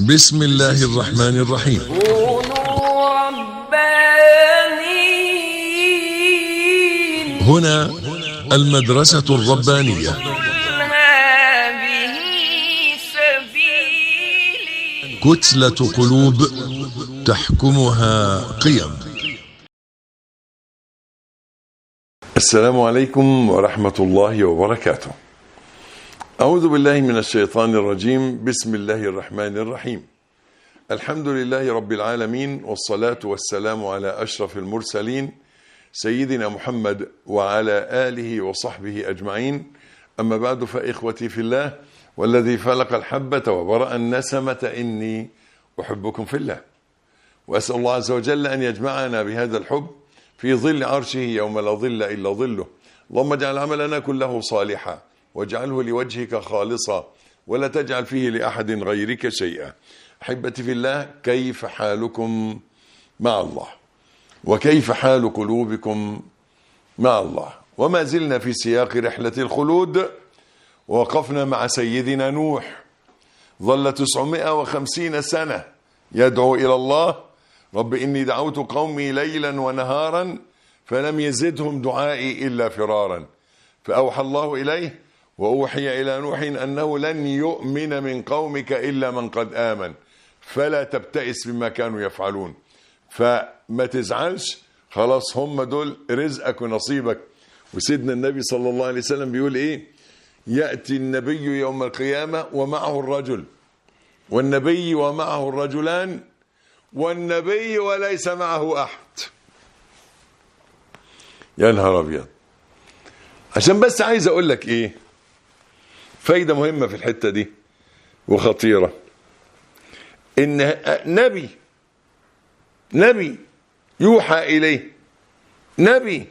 بسم الله الرحمن الرحيم كونوا ربانيين هنا المدرسة الربانية قل هذه سبيلي كتلة قلوب تحكمها قيم السلام عليكم ورحمة الله وبركاته. أعوذ بالله من الشيطان الرجيم، بسم الله الرحمن الرحيم. الحمد لله رب العالمين والصلاة والسلام على أشرف المرسلين سيدنا محمد وعلى آله وصحبه أجمعين. أما بعد فإخوتي في الله والذي فلق الحبة وبرأ النسمة إني أحبكم في الله. وأسأل الله عز وجل أن يجمعنا بهذا الحب في ظل عرشه يوم لا ظل إلا ظله اللهم اجعل عملنا كله صالحا واجعله لوجهك خالصا ولا تجعل فيه لأحد غيرك شيئا أحبتي في الله كيف حالكم مع الله وكيف حال قلوبكم مع الله وما زلنا في سياق رحلة الخلود ووقفنا مع سيدنا نوح ظل 950 سنة يدعو إلى الله رب إني دعوت قومي ليلا ونهارا فلم يزدهم دعائي إلا فرارا فأوحى الله إليه وأوحي إلى نوح أنه لن يؤمن من قومك إلا من قد آمن فلا تبتئس بما كانوا يفعلون فما تزعلش خلاص هم دول رزقك ونصيبك وسيدنا النبي صلى الله عليه وسلم بيقول إيه يأتي النبي يوم القيامة ومعه الرجل والنبي ومعه الرجلان والنبي وليس معه احد يا نهار ابيض عشان بس عايز اقول لك ايه فايده مهمه في الحته دي وخطيره ان نبي نبي يوحى اليه نبي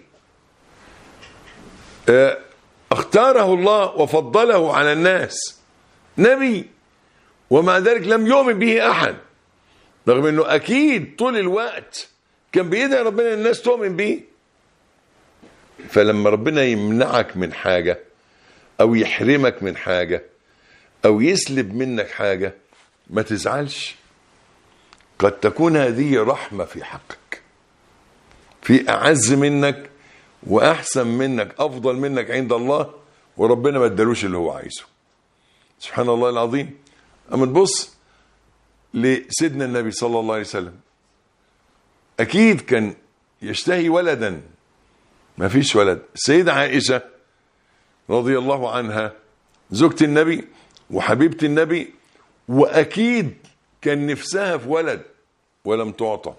آه، اختاره الله وفضله على الناس نبي ومع ذلك لم يؤمن به احد رغم انه اكيد طول الوقت كان بيدعي ربنا الناس تؤمن بيه فلما ربنا يمنعك من حاجة او يحرمك من حاجة او يسلب منك حاجة ما تزعلش قد تكون هذه رحمة في حقك في اعز منك واحسن منك افضل منك عند الله وربنا ما ادالوش اللي هو عايزه سبحان الله العظيم اما تبص لسيدنا النبي صلى الله عليه وسلم اكيد كان يشتهي ولدا ما فيش ولد السيدة عائشة رضي الله عنها زوجة النبي وحبيبة النبي واكيد كان نفسها في ولد ولم تعطى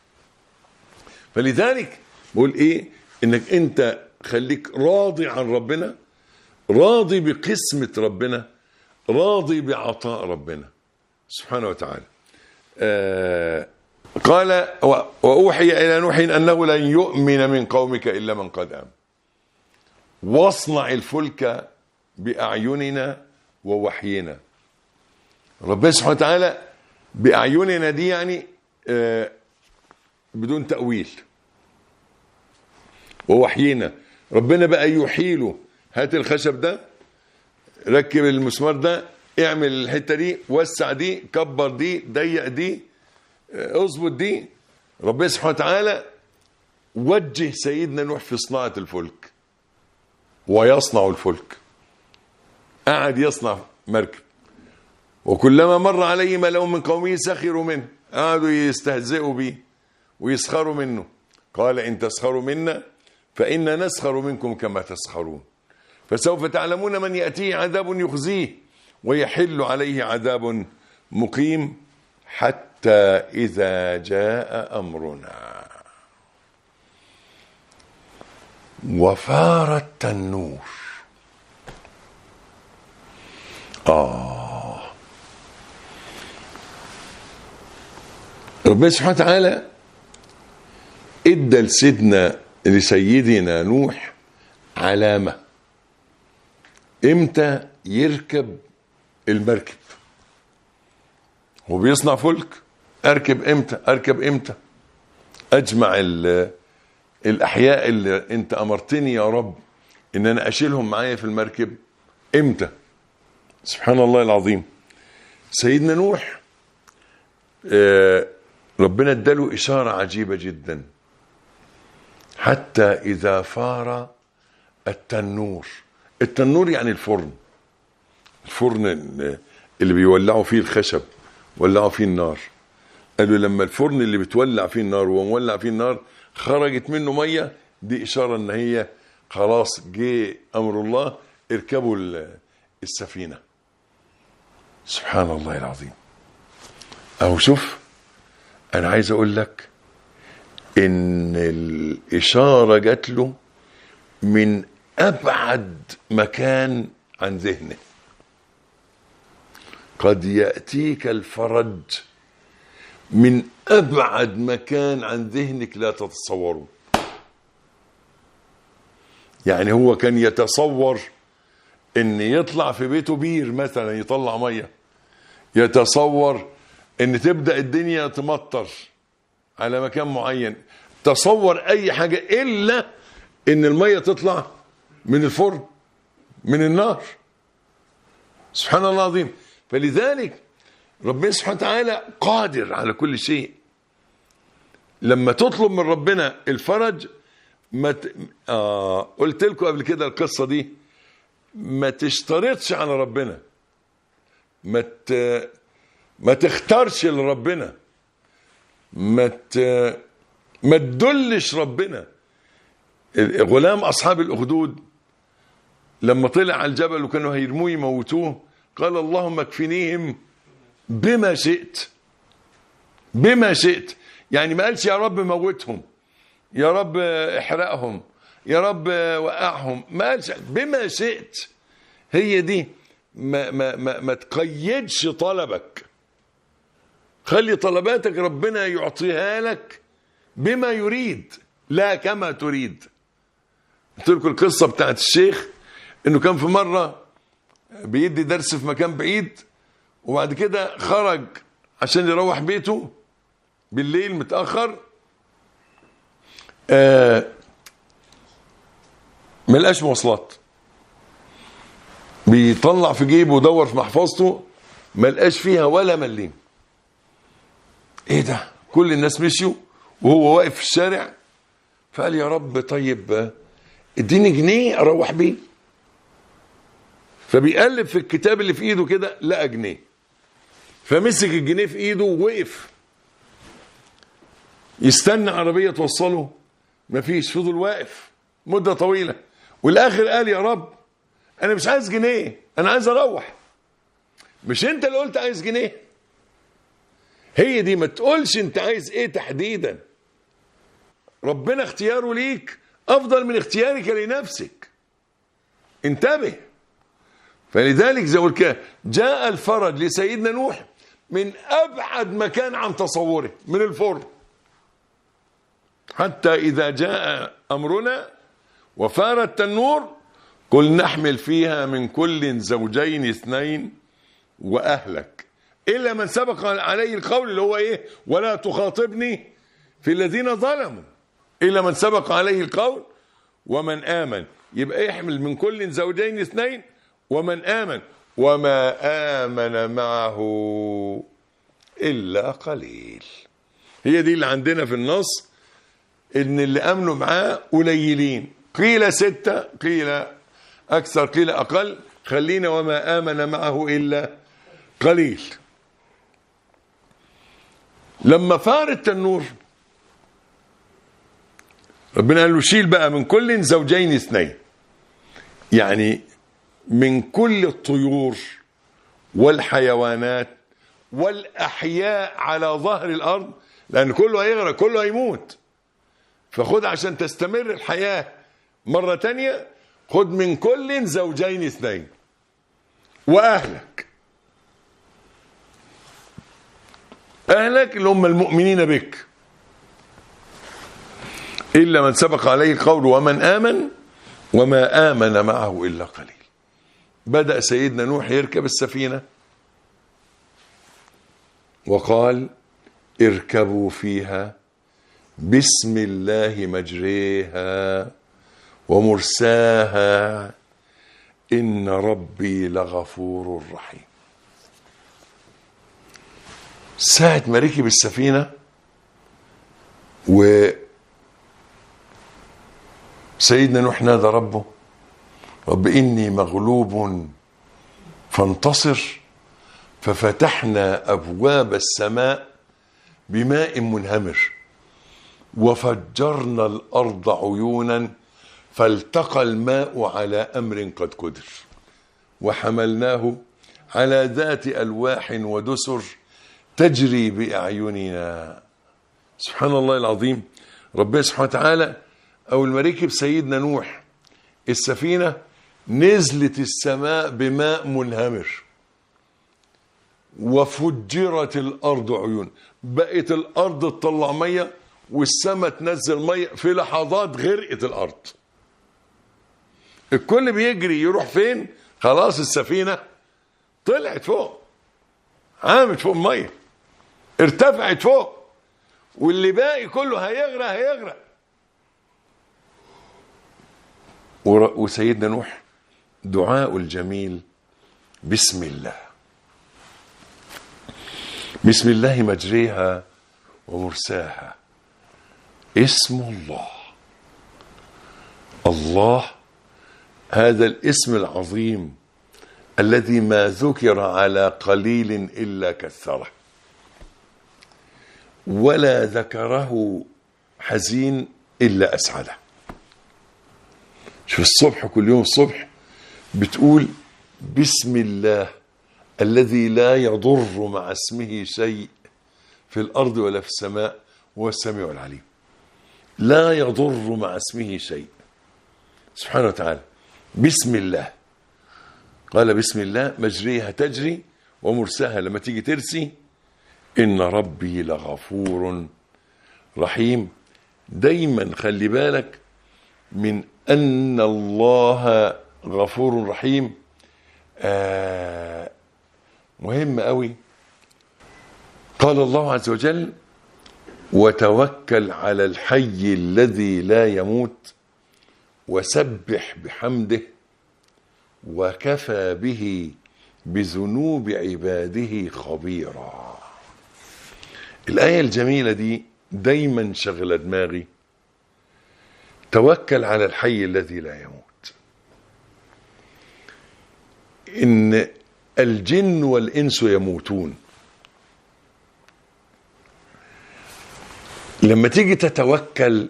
فلذلك بقول ايه انك انت خليك راضي عن ربنا راضي بقسمة ربنا راضي بعطاء ربنا سبحانه وتعالى آه قال و- وأوحي إلى نوح أنه لن يؤمن من قومك إلا من قد آمن واصنع الفلك بأعيننا ووحينا ربنا سبحانه وتعالى بأعيننا دي يعني آه بدون تأويل ووحينا ربنا بقى يحيله هات الخشب ده ركب المسمار ده اعمل الحته دي وسع دي كبر دي ضيق دي اه، اظبط دي ربنا سبحانه وتعالى وجه سيدنا نوح في صناعه الفلك ويصنع الفلك قعد يصنع مركب وكلما مر عليه ملأ من قومه سخروا منه قعدوا يستهزئوا به ويسخروا منه قال ان تسخروا منا فإنا نسخر منكم كما تسخرون فسوف تعلمون من يأتيه عذاب يخزيه ويحل عليه عذاب مقيم حتى إذا جاء أمرنا وفار التنور آه ربنا سبحانه وتعالى ادى لسيدنا لسيدنا نوح علامه امتى يركب المركب هو بيصنع فلك اركب امتى اركب امتى اجمع ال- الاحياء اللي انت امرتني يا رب ان انا اشيلهم معايا في المركب امتى سبحان الله العظيم سيدنا نوح آه، ربنا اداله إشارة عجيبة جدا حتى إذا فار التنور التنور يعني الفرن الفرن اللي بيولعوا فيه الخشب ولعوا فيه النار قالوا لما الفرن اللي بتولع فيه النار ومولع فيه النار خرجت منه ميه دي اشاره ان هي خلاص جه امر الله اركبوا ال- السفينه سبحان الله العظيم اهو شوف انا عايز اقول لك ان الاشاره جات له من ابعد مكان عن ذهنه قد ياتيك الفرج من ابعد مكان عن ذهنك لا تتصوره يعني هو كان يتصور ان يطلع في بيته بير مثلا يطلع ميه يتصور ان تبدا الدنيا تمطر على مكان معين تصور اي حاجه الا ان الميه تطلع من الفرن من النار سبحان الله العظيم فلذلك ربنا سبحانه وتعالى قادر على كل شيء لما تطلب من ربنا الفرج ما ت... آه قلت لكم قبل كده القصة دي ما تشترطش على ربنا ما ت... ما تختارش لربنا ما ت... ما تدلش ربنا غلام أصحاب الأخدود لما طلع على الجبل وكانوا هيرموه يموتوه قال اللهم اكفنيهم بما شئت بما شئت يعني ما قالش يا رب موتهم يا رب احرقهم يا رب وقعهم ما قالش بما شئت هي دي ما, ما, ما, ما تقيدش طلبك خلي طلباتك ربنا يعطيها لك بما يريد لا كما تريد قلت لكم القصه بتاعت الشيخ انه كان في مره بيدي درس في مكان بعيد وبعد كده خرج عشان يروح بيته بالليل متاخر آه ملقاش مواصلات بيطلع في جيبه ودور في محفظته ملقاش فيها ولا مليم ايه ده كل الناس مشيوا وهو واقف في الشارع فقال يا رب طيب آه، اديني جنيه اروح بيه فبيقلب في الكتاب اللي في ايده كده لقى جنيه فمسك الجنيه في ايده ووقف يستنى عربيه توصله مفيش فضل واقف مده طويله والاخر قال يا رب انا مش عايز جنيه انا عايز اروح مش انت اللي قلت عايز جنيه هي دي ما تقولش انت عايز ايه تحديدا ربنا اختياره ليك افضل من اختيارك لنفسك انتبه فلذلك زي ما قلت كده جاء الفرج لسيدنا نوح من ابعد مكان عن تصوره من الفرن حتى اذا جاء امرنا وفار التنور قل نحمل فيها من كل زوجين اثنين واهلك الا من سبق عليه القول اللي هو ايه ولا تخاطبني في الذين ظلموا الا من سبق عليه القول ومن امن يبقى يحمل من كل زوجين اثنين ومن امن وما امن معه الا قليل هي دي اللي عندنا في النص ان اللي امنوا معاه قليلين قيل ستة قيل اكثر قيل اقل خلينا وما امن معه الا قليل لما فار التنور ربنا قال له شيل بقى من كل زوجين اثنين يعني من كل الطيور والحيوانات والاحياء على ظهر الارض لان كله هيغرق كله هيموت فخد عشان تستمر الحياه مره تانية خد من كل زوجين اثنين واهلك اهلك اللي هم المؤمنين بك الا من سبق عليه القول ومن امن وما امن معه الا قليل بدا سيدنا نوح يركب السفينه وقال اركبوا فيها بسم الله مجريها ومرساها ان ربي لغفور رحيم ساعة ما ركب السفينة و سيدنا نوح نادى ربه رب إني مغلوب فانتصر ففتحنا أبواب السماء بماء منهمر وفجرنا الأرض عيونا فالتقى الماء على أمر قد قدر وحملناه على ذات ألواح ودسر تجري بأعيننا سبحان الله العظيم ربنا سبحانه وتعالى أول ما ركب سيدنا نوح السفينة نزلت السماء بماء منهمر وفجرت الأرض عيون بقت الأرض تطلع مية والسماء تنزل مية في لحظات غرقت الأرض الكل بيجري يروح فين خلاص السفينة طلعت فوق عامت فوق المية ارتفعت فوق واللي باقي كله هيغرق هيغرق ور- وسيدنا نوح دعاء الجميل بسم الله بسم الله مجريها ومرساها اسم الله الله هذا الاسم العظيم الذي ما ذكر على قليل الا كثره ولا ذكره حزين الا اسعده شوف الصبح كل يوم الصبح بتقول بسم الله الذي لا يضر مع اسمه شيء في الارض ولا في السماء وهو السميع العليم لا يضر مع اسمه شيء سبحانه وتعالى بسم الله قال بسم الله مجريها تجري ومرساها لما تيجي ترسي ان ربي لغفور رحيم دايما خلي بالك من ان الله غفور رحيم آه مهم قوي قال الله عز وجل وتوكل على الحي الذي لا يموت وسبح بحمده وكفى به بذنوب عباده خبيرا الآية الجميلة دي دايما شغلة دماغي توكل على الحي الذي لا يموت إن الجن والإنس يموتون لما تيجي تتوكل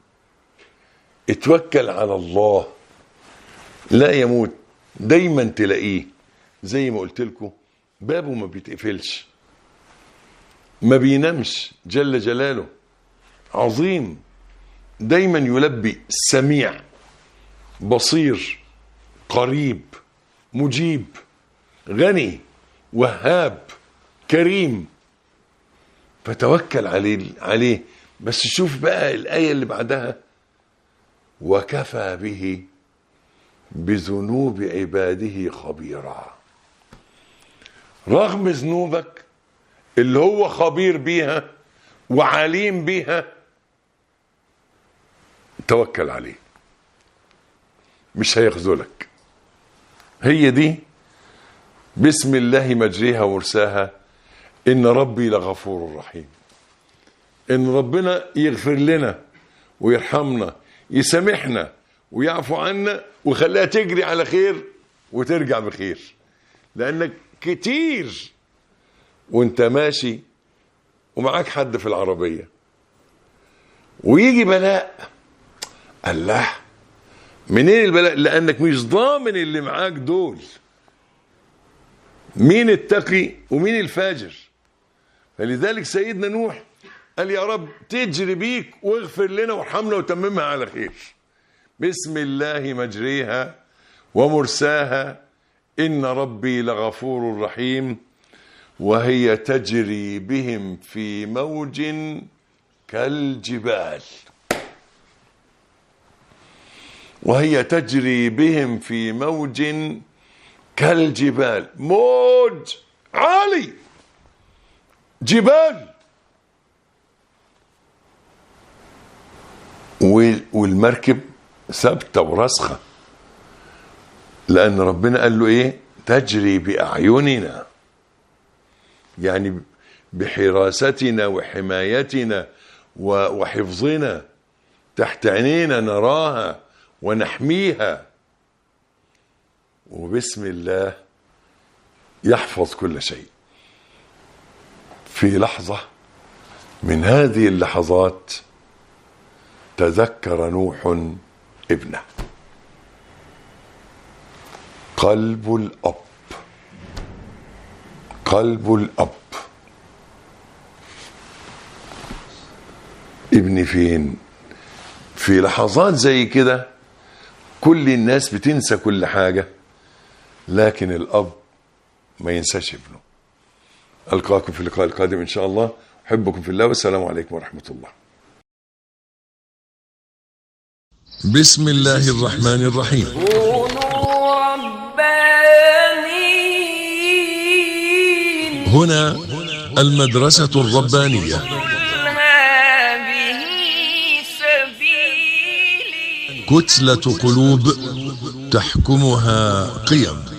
اتوكل على الله لا يموت دايما تلاقيه زي ما قلت لكم بابه ما بيتقفلش ما بينامش جل جلاله عظيم دايما يلبي سميع بصير قريب مجيب غني وهاب كريم فتوكل عليه عليه بس شوف بقى الآية اللي بعدها وكفى به بذنوب عباده خبيرا رغم ذنوبك اللي هو خبير بيها وعليم بيها توكل عليه مش هيخذلك هي دي بسم الله مجريها ومرساها ان ربي لغفور رحيم ان ربنا يغفر لنا ويرحمنا يسامحنا ويعفو عنا ويخليها تجري على خير وترجع بخير لانك كتير وانت ماشي ومعاك حد في العربيه ويجي بلاء الله منين البلاء لانك مش ضامن اللي معاك دول مين التقي ومين الفاجر فلذلك سيدنا نوح قال يا رب تجري بيك واغفر لنا وارحمنا وتممها على خير بسم الله مجريها ومرساها ان ربي لغفور رحيم وهي تجري بهم في موج كالجبال وهي تجري بهم في موج كالجبال موج عالي جبال وال- والمركب ثابته وراسخه لان ربنا قال له ايه تجري باعيننا يعني بحراستنا وحمايتنا و- وحفظنا تحت عينينا نراها ونحميها وبسم الله يحفظ كل شيء في لحظة من هذه اللحظات تذكر نوح ابنه قلب الأب قلب الأب ابني فين في لحظات زي كده كل الناس بتنسى كل حاجة لكن الأب ما ينساش ابنه ألقاكم في اللقاء القادم إن شاء الله أحبكم في الله والسلام عليكم ورحمة الله بسم الله الرحمن الرحيم كونوا ربانيين هنا المدرسة الربانية قل هذه سبيلي كتلة قلوب تحكمها قيم